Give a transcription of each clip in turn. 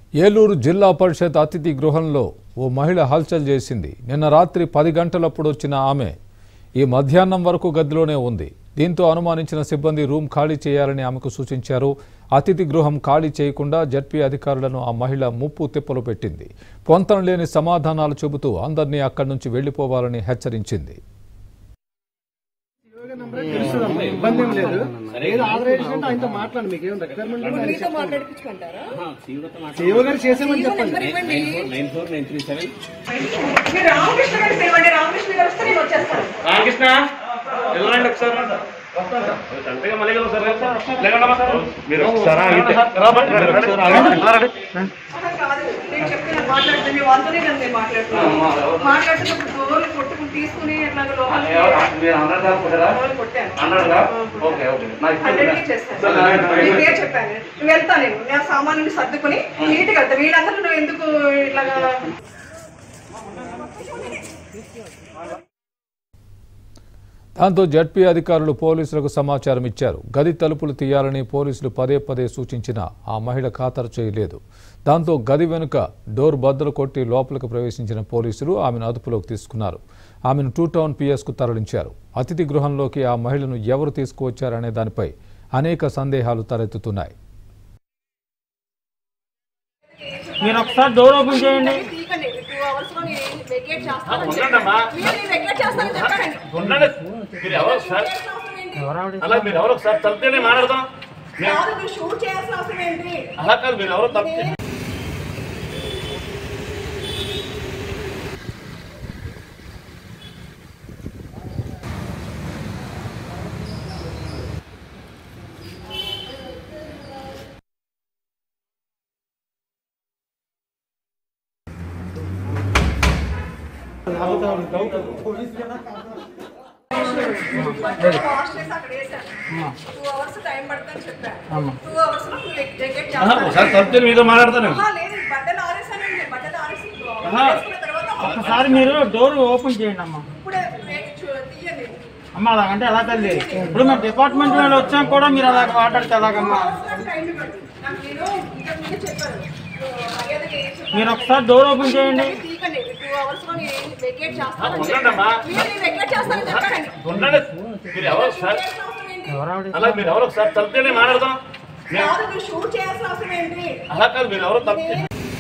ఏలూరు జిల్లా పరిషత్ అతిథి గృహంలో ఓ మహిళ హల్చల్ చేసింది నిన్న రాత్రి పది గంటలప్పుడు వచ్చిన ఆమె ఈ మధ్యాహ్నం వరకు గదిలోనే ఉంది దీంతో అనుమానించిన సిబ్బంది రూమ్ ఖాళీ చేయాలని ఆమెకు సూచించారు అతిథి గృహం ఖాళీ చేయకుండా జడ్పీ అధికారులను ఆ మహిళ ముప్పు తిప్పలు పెట్టింది పొంతన లేని సమాధానాలు చెబుతూ అందరినీ అక్కడి నుంచి వెళ్లిపోవాలని హెచ్చరించింది తెలుస్తుందమ్మా ఇబ్బంది ఏం లేదు ఏదో ఆథరైజేషన్ అంటే ఆయనతో మాట్లాడి మీకు ఏం రిక్వైర్మెంట్ ఉంటే ఆయన మీతో మాట్లాడిపించుకుంటారా సేవ గారు చేసామని చెప్పండి నెంబర్ ఇవ్వండి nine four nine three seven మీరు రామకృష్ణ గారికి ఇవ్వండి రామకృష్ణ గారు వస్తే నేను వచ్చేస్తాను రామకృష్ణ వెళ్ళండి ఒకసారి అంతేగా మళ్ళీ కదా సార్ లేకుండా సార్ మీరు ఒకసారి ఆగితే అలా కాదు నేను చెప్తున్నా మాట్లాడుతుంది మీ వాళ్ళతోనే కదా నేను మాట్లాడుతున్నాను మాట్లాడుతున్నప్పుడు డోర్లు కొట్టుకుని తీసుకుని అట్లాగా లోపలికి మీరు హండ్రెడ్ దాకా కొట్టారా డోర్లు కొట్టాను హండ్రెడ్ దా ఓకే ఓకే నాకు హండ్రెడ్కి చేస్తాను నీ పేరు చెప్పాను నువ్వు వెళ్తా నేను నా సామాన్యుని సర్దుకుని నీట్గా వెళ్తా వీళ్ళందరూ నువ్వు ఎందుకు ఇట్లాగా దాంతో జడ్పీ అధికారులు పోలీసులకు సమాచారం ఇచ్చారు గది తలుపులు తీయాలని పోలీసులు పదే పదే సూచించినా ఆ మహిళ ఖాతరు చేయలేదు దాంతో గది వెనుక డోర్ బద్దలు కొట్టి లోపలికి ప్రవేశించిన పోలీసులు ఆమెను అదుపులోకి తీసుకున్నారు ఆమెను టూ టౌన్ పిఎస్కు తరలించారు అతిథి గృహంలోకి ఆ మహిళను ఎవరు తీసుకువచ్చారనే దానిపై అనేక సందేహాలు తలెత్తుతున్నాయి మీరు ఒకసారి డోర్ ఓపెన్ చేయండి తీయకండి టూ అవర్స్ లో నేను వెకేట్ చేస్తాను ఉండండమ్మా. వెకేట్ చేస్తానని చెప్పానండి ఉండండి మీరు ఎవరు సార్ అలా మీరు ఎవరు ఒకసారి తప్పితేనే మాట్లాడదాం మీరు కాదు నువ్వు షూట్ చేయాల్సిన అవసరం ఏంటి అలా కాదు మీరు ఎవరు తప్పితే వాష్ చేసి అక్కడ వేసాను టూ అవర్స్ టైం పడుతుందని చెప్పాను టూ అవర్స్ లో నువ్వు వెకేట్ ఆహా, చేస్తాను ఒకసారి తప్పితే మీతో మాట్లాడతాను ఆహా, లేదు బట్టలు ఆరేసానండి బట్టలు ఆరేసి ఆహా. వేసుకున్న తర్వాత ఒకసారి మీరు డోర్ ఓపెన్ చేయండి అమ్మా ఇప్పుడే బ్రేక్ చూ- తీయండి అమ్మ అలాగంటే ఎలా తల్లి ఇప్పుడు మేము డిపార్ట్మెంట్ వాళ్ళు వచ్చాక కూడా మీరు అలాగ మాట్లాడితే ఎలాగమ్మా అవసరం టైం ఇవ్వండి నాకు నేను ఇంతకు ముందే చెప్పాను మర్యాదగా ఏం చెప్పాను? మీరు ఒకసారి డోర్ ఓపెన్ చేయండి తీయకండి టూ అవర్స్ లో నేను వెకేట్ చేస్తాను ఉండండమ్మా. వెకేట్ చేస్తానని చెప్పానండి ఉండండి మీరు ఎవరు సార్ చేయాల్సిన అవసరం ఏంటి? ఎవరావిడ అలా మీరు ఎవరు ఒకసారి తప్పితేనే మాట్లాడదాం మీరు కాదు నువ్వు షూట్ చేయాల్సిన అవసరం ఏంటి అలా కాదు మీరు ఎవరు తప్పితే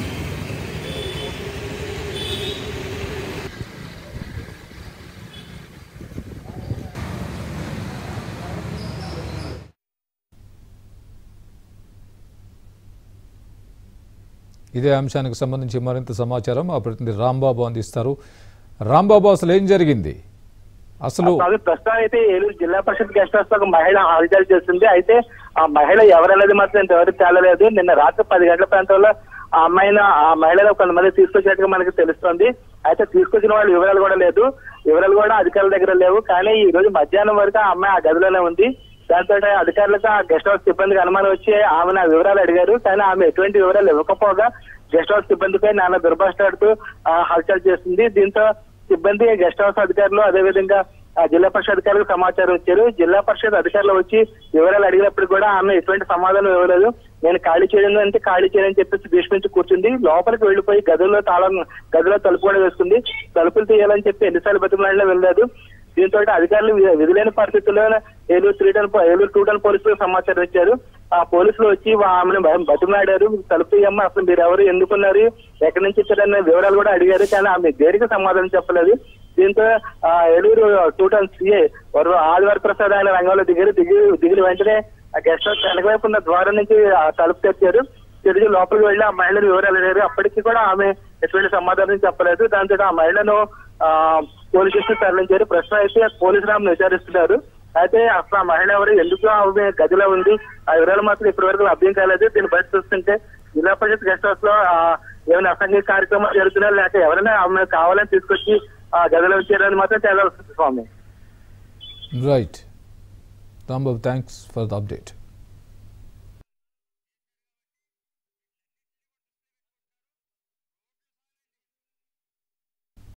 ఇదే అంశానికి సంబంధించి మరింత సమాచారం మా ప్రతినిధి రాంబాబు అందిస్తారు రాంబాబు అసలు ఏం జరిగింది అసలు అది ప్రస్తుతం అయితే ఏలూరు జిల్లా పరిషత్ గెస్ట్ హౌస్ లో ఒక మహిళ హాజరు చేస్తుంది అయితే ఆ మహిళ ఎవరనేది మాత్రం ఇంతవరకు తేలలేదు నిన్న రాత్రి పది గంటల ప్రాంతంలో ఆ అమ్మాయిని ఆ మహిళను కొంతమంది తీసుకొచ్చినట్టుగా మనకి తెలుస్తుంది అయితే తీసుకొచ్చిన వాళ్ళ వివరాలు కూడా లేదు వివరాలు కూడా అధికారుల దగ్గర లేవు కానీ ఈ రోజు మధ్యాహ్నం వరకు ఆ అమ్మాయి ఆ గదిలోనే ఉంది దాంతో అధికారులకు ఆ గెస్ట్ హౌస్ సిబ్బందికి అనుమానం వచ్చి ఆమెను ఆ వివరాలు అడిగారు కానీ ఆమె ఎటువంటి వివరాలు ఇవ్వకపోగా గెస్ట్ హౌస్ సిబ్బందిపై నాన్న దుర్భాషలాడుతూ ఆ, హల్చల్ చేస్తుంది దీంతో సిబ్బంది గెస్ట్ హౌస్ అధికారులు అదేవిధంగా ఆ జిల్లా పరిషత్ అధికారులకు సమాచారం ఇచ్చారు జిల్లా పరిషత్ అధికారులు వచ్చి వివరాలు అడిగినప్పుడు కూడా ఆమె ఎటువంటి సమాధానం ఇవ్వలేదు నేను ఖాళీ చేయను అంటే ఖాళీ చేయని చెప్పేసి భీష్మించి కూర్చుంది లోపలికి వెళ్ళిపోయి గదిలో తాళం గదిలో తలుపు కూడా వేసుకుంది తలుపులు తీయాలని చెప్పి ఎన్నిసార్లు బతిమలాడినా వెళ్ళలేదు దీంతో అధికారులు వి- విధులేని పరిస్థితుల్లో ఏలూరు త్రీ టౌన్ పో- ఏలూరు టూ టౌన్ పోలీసులకు సమాచారం ఇచ్చారు ఆ పోలీసులు వచ్చి వా- ఆమెను భయం- బతిమలాడారు తలుపు తీయమ్మ అసలు మీరు ఎవరు ఎందుకున్నారు ఎక్కడి నుంచి వచ్చారనే వివరాలు కూడా అడిగారు కానీ ఆమె దేనికి సమాధానం చెప్పలేదు దీంతో ఆ ఏలూరు టూ టౌన్ సిఏ వారు ఆదివారి ప్రసాద్ ఆయన రంగంలో దిగారు దిగి దిగిన వెంటనే ఆ గెస్ట్ హౌస్ వెనకవైపు ఉన్న ద్వారం నుంచి ఆ తలుపు తెచ్చారు తిరిగి లోపలికి వెళ్ళి ఆ మహిళను వివరాలు అడిగారు అప్పటికి కూడా ఆమె ఎటువంటి సమాధానం చెప్పలేదు దాంతో ఆ మహిళను ఆ పోలీస్ స్టేషన్ తరలించారు ప్రస్తుతం అయితే పోలీసులు ఆమెను విచారిస్తున్నారు అయితే అసలు ఆ మహిళ ఎవరు ఎందుకు ఆమె గదిలో ఉంది ఆ వివరాలు మాత్రం ఇప్పటి వరకు లభ్యం కాలేదు దీన్ని బట్టి చూస్తుంటే జిల్లా పరిషత్ గెస్ట్ హౌస్ లో ఆ, ఏమైనా అసంఘిక కార్యక్రమాలు జరుగుతున్నాయా లేక ఎవరైనా ఆమె కావాలని తీసుకొచ్చి ఆ గదిలో ఉంచారని మాత్రం తేలాల్సింది స్వామి right Rambabu thanks for the update